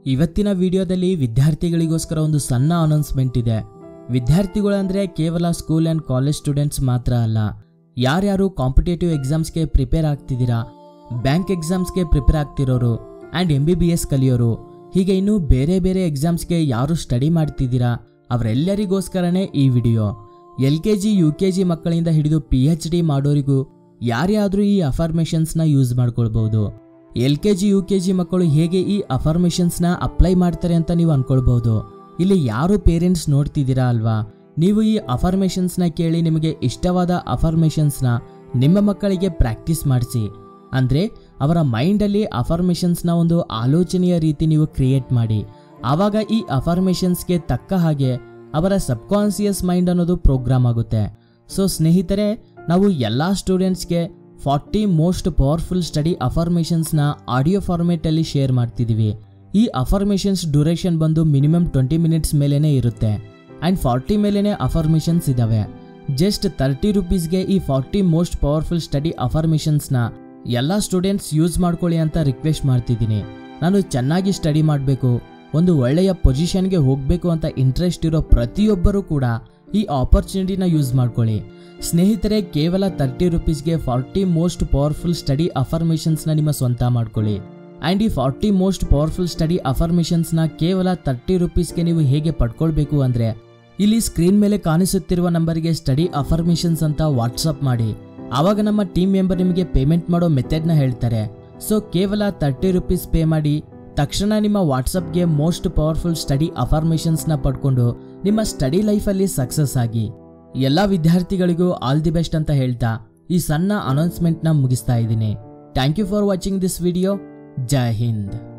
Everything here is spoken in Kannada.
ಇವತ್ತಿನ ವಿಡಿಯೋದಲ್ಲಿ ವಿದ್ಯಾರ್ಥಿಗಳಿಗೋಸ್ಕರ ಒಂದು ಸಣ್ಣ ಅನೌನ್ಸ್ಮೆಂಟ್ ಇದೆ ವಿದ್ಯಾರ್ಥಿಗಳಂದ್ರೆ ಕೇವಲ ಸ್ಕೂಲ್ ಆ್ಯಂಡ್ ಕಾಲೇಜ್ ಸ್ಟೂಡೆಂಟ್ಸ್ ಮಾತ್ರ ಅಲ್ಲ ಯಾರ್ಯಾರು ಕಾಂಪಿಟೇಟಿವ್ ಎಕ್ಸಾಮ್ಸ್ಗೆ ಪ್ರಿಪೇರ್ ಆಗ್ತಿದ್ದೀರಾ ಬ್ಯಾಂಕ್ ಎಕ್ಸಾಮ್ಸ್ಗೆ ಪ್ರಿಪೇರ್ ಆಗ್ತಿರೋರು and M B B S ಕಲಿಯೋರು ಹೀಗೆ ಇನ್ನೂ ಬೇರೆ ಬೇರೆ ಎಕ್ಸಾಮ್ಸ್ಗೆ ಯಾರು ಸ್ಟಡಿ ಮಾಡ್ತಿದ್ದೀರಾ ಅವರೆಲ್ಲರಿಗೋಸ್ಕರನೇ ಈ video L K G U K G ಮಕ್ಕಳಿಂದ ಹಿಡಿದು ಪಿ ಎಚ್ ಡಿ ಮಾಡೋರಿಗೂ ಯಾರ್ಯಾದರೂ ಈ ಅಫರ್ಮೇಷನ್ಸ್ನ ಯೂಸ್ ಮಾಡ್ಕೊಳ್ಬಹುದು L K G U K G ಮಕ್ಕಳು ಹೇಗೆ ಈ ಅಫರ್ಮೇಷನ್ಸ್ನ ಅಪ್ಲೈ ಮಾಡ್ತಾರೆ ಅಂತ ನೀವು ಅನ್ಕೊಳ್ಬಹುದು ಇಲ್ಲಿ ಯಾರು ಪೇರೆಂಟ್ಸ್ ನೋಡ್ತಿದ್ದೀರಾ ಅಲ್ವಾ ನೀವು ಈ ಅಫರ್ಮೇಷನ್ಸ್ನ ಕೇಳಿ ನಿಮಗೆ ಇಷ್ಟವಾದ ಅಫರ್ಮೇಷನ್ಸ್ನ ನಿಮ್ಮ ಮಕ್ಕಳಿಗೆ ಪ್ರಾಕ್ಟೀಸ್ ಮಾಡಿಸಿ ಅಂದರೆ ಅವರ ಮೈಂಡಲ್ಲಿ ಅಫರ್ಮೇಷನ್ಸ್ನ ಒಂದು ಆಲೋಚನೆಯ ರೀತಿ ನೀವು ಕ್ರಿಯೇಟ್ ಮಾಡಿ ಆವಾಗ ಈ ಅಫರ್ಮೇಷನ್ಸ್ಗೆ ತಕ್ಕ ಹಾಗೆ ಅವರ ಸಬ್ಕಾನ್ಸಿಯಸ್ ಮೈಂಡ್ ಅನ್ನೋದು ಪ್ರೋಗ್ರಾಮ್ ಆಗುತ್ತೆ ಸೊ ಸ್ನೇಹಿತರೆ ನಾವು ಎಲ್ಲ ಸ್ಟೂಡೆಂಟ್ಸ್ಗೆ ಫಾರ್ಟಿ ಮೋಸ್ಟ್ ಪವರ್ಫುಲ್ ಸ್ಟಡಿ ಅಫರ್ಮೇಷನ್ಸ್ನ ಆಡಿಯೋ ಫಾರ್ಮೇಟಲ್ಲಿ ಶೇರ್ ಮಾಡ್ತಿದ್ದೀವಿ ಈ ಅಫರ್ಮೇಷನ್ಸ್ ಡ್ಯೂರೇಷನ್ ಬಂದು ಮಿನಿಮಮ್ ಟ್ವೆಂಟಿ ಮಿನಿಟ್ಸ್ ಮೇಲೇ ಇರುತ್ತೆ ಆ್ಯಂಡ್ ಫಾರ್ಟಿ ಮೇಲೇ ಅಫರ್ಮೇಷನ್ಸ್ ಇದ್ದಾವೆ ಜಸ್ಟ್ ತರ್ಟಿ ರುಪೀಸ್ಗೆ ಈ ಫಾರ್ಟಿ ಮೋಸ್ಟ್ ಪವರ್ಫುಲ್ ಸ್ಟಡಿ ಅಫರ್ಮೇಷನ್ಸ್ನ ಎಲ್ಲ ಸ್ಟೂಡೆಂಟ್ಸ್ ಯೂಸ್ ಮಾಡ್ಕೊಳ್ಳಿ ಅಂತ ರಿಕ್ವೆಸ್ಟ್ ಮಾಡ್ತಿದ್ದೀನಿ ನಾನು ಚೆನ್ನಾಗಿ ಸ್ಟಡಿ ಮಾಡಬೇಕು ಒಂದು ಒಳ್ಳೆಯ ಪೊಸಿಷನ್ಗೆ ಹೋಗಬೇಕು ಅಂತ ಇಂಟ್ರೆಸ್ಟ್ ಇರೋ ಪ್ರತಿಯೊಬ್ಬರೂ ಕೂಡ ಈ ಆಪರ್ಚುನಿಟಿನ ಯೂಸ್ ಮಾಡ್ಕೊಳ್ಳಿ ಸ್ನೇಹಿತರೆ ಕೇವಲ ತರ್ಟಿ ರುಪೀಸ್ಗೆ ಫಾರ್ಟಿ ಮೋಸ್ಟ್ ಪವರ್ಫುಲ್ ಸ್ಟಡಿ ಅಫರ್ಮೇಷನ್ಸ್ನ ನಿಮ್ಮ ಸ್ವಂತ ಮಾಡ್ಕೊಳ್ಳಿ ಆ್ಯಂಡ್ ಈ ಫಾರ್ಟಿ ಮೋಸ್ಟ್ ಪವರ್ಫುಲ್ ಸ್ಟಡಿ ಅಫರ್ಮೇಷನ್ಸ್ನ ಕೇವಲ ತರ್ಟಿ ರುಪೀಸ್ಗೆ ನೀವು ಹೇಗೆ ಪಡ್ಕೊಳ್ಬೇಕು ಅಂದರೆ ಇಲ್ಲಿ ಸ್ಕ್ರೀನ್ ಮೇಲೆ ಕಾಣಿಸುತ್ತಿರುವ ನಂಬರ್ಗೆ ಸ್ಟಡಿ ಅಫರ್ಮೇಷನ್ಸ್ ಅಂತ ವಾಟ್ಸಪ್ ಮಾಡಿ ಆವಾಗ ನಮ್ಮ ಟೀಮ್ ಮೆಂಬರ್ ನಿಮಗೆ ಪೇಮೆಂಟ್ ಮಾಡೋ ಮೆಥಡ್ನ ಹೇಳ್ತಾರೆ ಸೊ ಕೇವಲ ತರ್ಟಿ ರುಪೀಸ್ ಪೇ ಮಾಡಿ ತಕ್ಷಣ ನಿಮ್ಮ ವಾಟ್ಸಪ್ಗೆ ಮೋಸ್ಟ್ ಪವರ್ಫುಲ್ ಸ್ಟಡಿ ಅಫರ್ಮೇಷನ್ಸ್ನ ಪಡ್ಕೊಂಡು ನಿಮ್ಮ ಸ್ಟಡಿ ಲೈಫಲ್ಲಿ ಸಕ್ಸಸ್ ಆಗಿ ಎಲ್ಲ ವಿದ್ಯಾರ್ಥಿಗಳಿಗೂ ಆಲ್ ದಿ ಬೆಸ್ಟ್ ಅಂತ ಹೇಳ್ತಾ ಈ ಸಣ್ಣ ಅನೌನ್ಸ್ಮೆಂಟ್ನ ಮುಗಿಸ್ತಾ ಇದ್ದೀನಿ thank you for watching this video Jai Hind